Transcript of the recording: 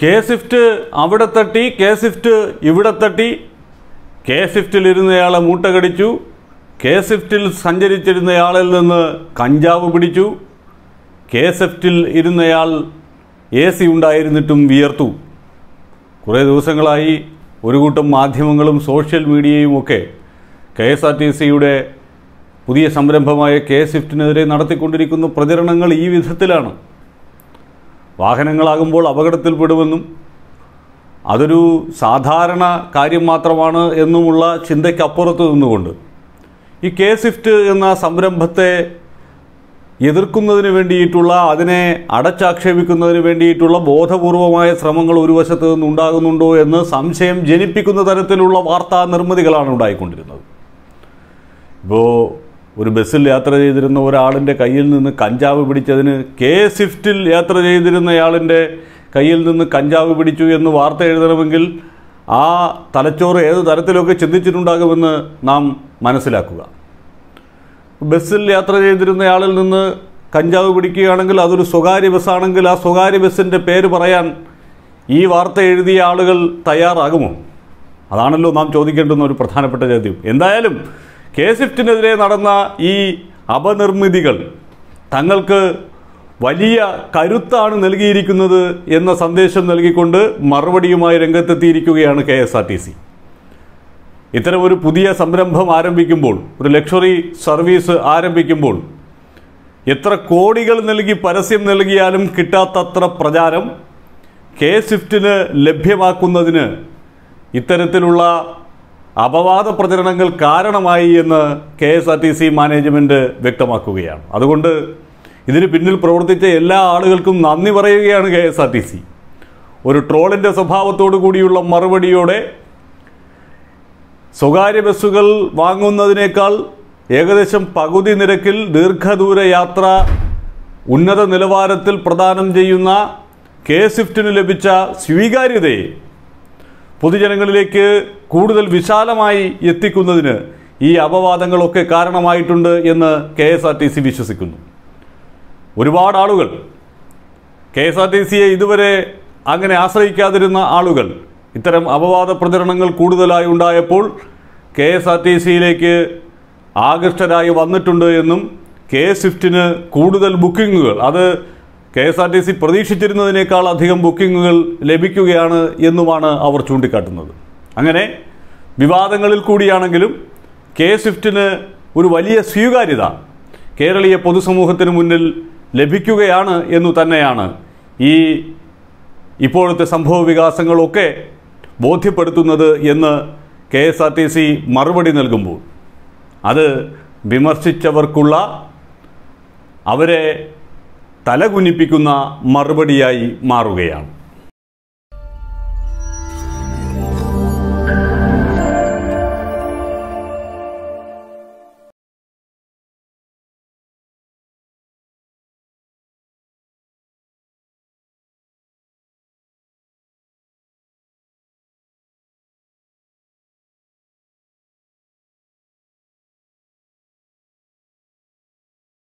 K Swift അവിടെ തട്ടി K Swift ഇവിടെ തട്ടി കെ സ്വിഫ്റ്റിൽ ഇരുന്നയാളെ മൂട്ട കടിച്ചു കെ സ്വിഫ്റ്റിൽ സഞ്ചരിച്ചിരുന്നയാളിൽ നിന്ന് കഞ്ചാവ് പിടിച്ചു കെ സ്വിഫ്റ്റിൽ ഇരുന്നയാൾ എ സി ഉണ്ടായിരുന്നിട്ടും വിയർത്തു കുറേ ദിവസങ്ങളായി ഒരു കൂട്ടം മാധ്യമങ്ങളും സോഷ്യൽ മീഡിയയും ഒക്കെ കെ എസ് ആർ ടി സിയുടെ പുതിയ സംരംഭമായ കെ സ്വിഫ്റ്റിനെതിരെ നടത്തിക്കൊണ്ടിരിക്കുന്ന പ്രചരണങ്ങൾ ഈ വിധത്തിലാണ് വാഹനങ്ങളാകുമ്പോൾ അപകടത്തിൽപ്പെടുമെന്നും അതൊരു സാധാരണ കാര്യം മാത്രമാണ് എന്നുമുള്ള ചിന്തയ്ക്കപ്പുറത്ത് നിന്നുകൊണ്ട് ഈ കെ സ്വിഫ്റ്റ് എന്ന സംരംഭത്തെ എതിർക്കുന്നതിന് വേണ്ടിയിട്ടുള്ള അതിനെ അടച്ചാക്ഷേപിക്കുന്നതിന് വേണ്ടിയിട്ടുള്ള ബോധപൂർവമായ ശ്രമങ്ങൾ ഒരു വശത്ത് നിന്നുണ്ടാകുന്നുണ്ടോ എന്ന് സംശയം ജനിപ്പിക്കുന്ന തരത്തിലുള്ള വാർത്താ നിർമ്മിതികളാണ് ഉണ്ടായിക്കൊണ്ടിരുന്നത് ഇപ്പോൾ ഒരു ബസ്സിൽ യാത്ര ചെയ്തിരുന്ന ഒരാളിൻ്റെ കയ്യിൽ നിന്ന് കഞ്ചാവ് പിടിച്ചതിന് കെ സ്വിഫ്റ്റിൽ യാത്ര ചെയ്തിരുന്നയാളിൻ്റെ കയ്യിൽ നിന്ന് കഞ്ചാവ് പിടിച്ചു എന്ന് വാർത്ത എഴുതണമെങ്കിൽ ആ തലച്ചോറ് ഏത് തരത്തിലൊക്കെ ചിന്തിച്ചിട്ടുണ്ടാകുമെന്ന് നാം മനസ്സിലാക്കുക ബസ്സിൽ യാത്ര ചെയ്തിരുന്നയാളിൽ നിന്ന് കഞ്ചാവ് പിടിക്കുകയാണെങ്കിൽ അതൊരു സ്വകാര്യ ബസ്സാണെങ്കിൽ ആ സ്വകാര്യ ബസ്സിൻ്റെ പേര് പറയാൻ ഈ വാർത്ത എഴുതിയ ആളുകൾ തയ്യാറാകുമോ അതാണല്ലോ നാം ചോദിക്കേണ്ടുന്ന ഒരു പ്രധാനപ്പെട്ട ചോദ്യം എന്തായാലും കെ സ്വിഫ്റ്റിനെതിരെ നടന്ന ഈ അപനിർമ്മിതികൾ തങ്ങൾക്ക് വലിയ കരുത്താണ് നൽകിയിരിക്കുന്നത് എന്ന സന്ദേശം നൽകിക്കൊണ്ട് മറുപടിയുമായി രംഗത്തെത്തിയിരിക്കുകയാണ് K S R T C ഇത്തരമൊരു പുതിയ സംരംഭം ആരംഭിക്കുമ്പോൾ ഒരു ലക്ഷറി സർവീസ് ആരംഭിക്കുമ്പോൾ എത്ര കോടികൾ നൽകി പരസ്യം നൽകിയാലും കിട്ടാത്തത്ര പ്രചാരം കെ സ്വിഫ്റ്റിന് ലഭ്യമാക്കുന്നതിന് ഇത്തരത്തിലുള്ള അപവാദ പ്രചരണങ്ങൾ കാരണമായി എന്ന് K S R T C management വ്യക്തമാക്കുകയാണ് അതുകൊണ്ട് ഇതിന് പിന്നിൽ പ്രവർത്തിച്ച എല്ലാ ആളുകൾക്കും നന്ദി പറയുകയാണ് K S R T C ഒരു ട്രോളിൻ്റെ സ്വഭാവത്തോടു കൂടിയുള്ള മറുപടിയോടെ സ്വകാര്യ ബസ്സുകൾ വാങ്ങുന്നതിനേക്കാൾ ഏകദേശം പകുതി നിരക്കിൽ ദീർഘദൂര യാത്ര ഉന്നത നിലവാരത്തിൽ പ്രദാനം ചെയ്യുന്ന കെ സ്വിഫ്റ്റിന് ലഭിച്ച സ്വീകാര്യതയെ പൊതുജനങ്ങളിലേക്ക് കൂടുതൽ വിശാലമായി എത്തിക്കുന്നതിന് ഈ അപവാദങ്ങളൊക്കെ കാരണമായിട്ടുണ്ട് എന്ന് K S R T C വിശ്വസിക്കുന്നു ഒരുപാട് ആളുകൾ കെ എസ് ആർ ടി സിയെ ഇതുവരെ അങ്ങനെ ആശ്രയിക്കാതിരുന്ന ആളുകൾ ഇത്തരം അപവാദ പ്രചരണങ്ങൾ കൂടുതലായി ഉണ്ടായപ്പോൾ കെ എസ് ആർ ടി സിയിലേക്ക് ആകൃഷ്ടരായി വന്നിട്ടുണ്ട് എന്നും കെ സ്വിഫ്റ്റിന് കൂടുതൽ ബുക്കിങ്ങുകൾ അത് K S R T C പ്രതീക്ഷിച്ചിരുന്നതിനേക്കാൾ അധികം ബുക്കിങ്ങുകൾ ലഭിക്കുകയാണ് എന്നുമാണ് അവർ ചൂണ്ടിക്കാട്ടുന്നത് അങ്ങനെ വിവാദങ്ങളിൽ കൂടിയാണെങ്കിലും കെ സ്വിഫ്റ്റിന് ഒരു വലിയ സ്വീകാര്യത കേരളീയ പൊതുസമൂഹത്തിന് മുന്നിൽ ലഭിക്കുകയാണ് എന്നു തന്നെയാണ് ഈ ഇപ്പോഴത്തെ സംഭവ വികാസങ്ങളൊക്കെ ബോധ്യപ്പെടുത്തുന്നത് എന്ന് K S R T C മറുപടി നൽകുമ്പോൾ അത് വിമർശിച്ചവർക്കുള്ള അവരെ തലകുനിപ്പിക്കുന്ന മറുപടിയായി മാറുകയാണ്